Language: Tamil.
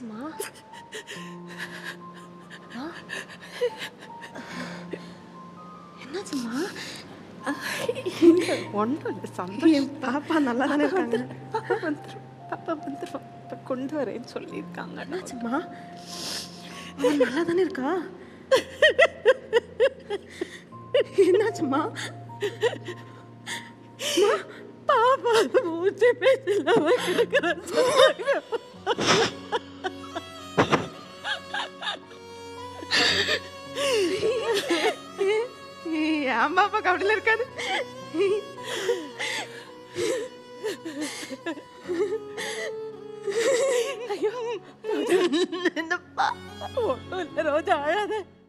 என்னாச்சுமா ஆ? என்னாச்சுமா ஒன்றும் இல்லை சந்தோஷம் என் பாப்பா நல்லா தானே இருக்காங்க பாப்பா வந்துடும் பாப்பா வந்துடும் இப்போ கொண்டு வரேன்னு சொல்லியிருக்காங்க என்னாச்சுமா அவன் நல்லா தானே இருக்கா என்னாச்சுமா பாப்பா மூச்சு பேசலாம கிடக்குறான்னு சொன்னாங்க என் பாப்பா கவலையில் இருக்காது ஐயோ ஒன்றும் இல்லை ரோஜா அழாத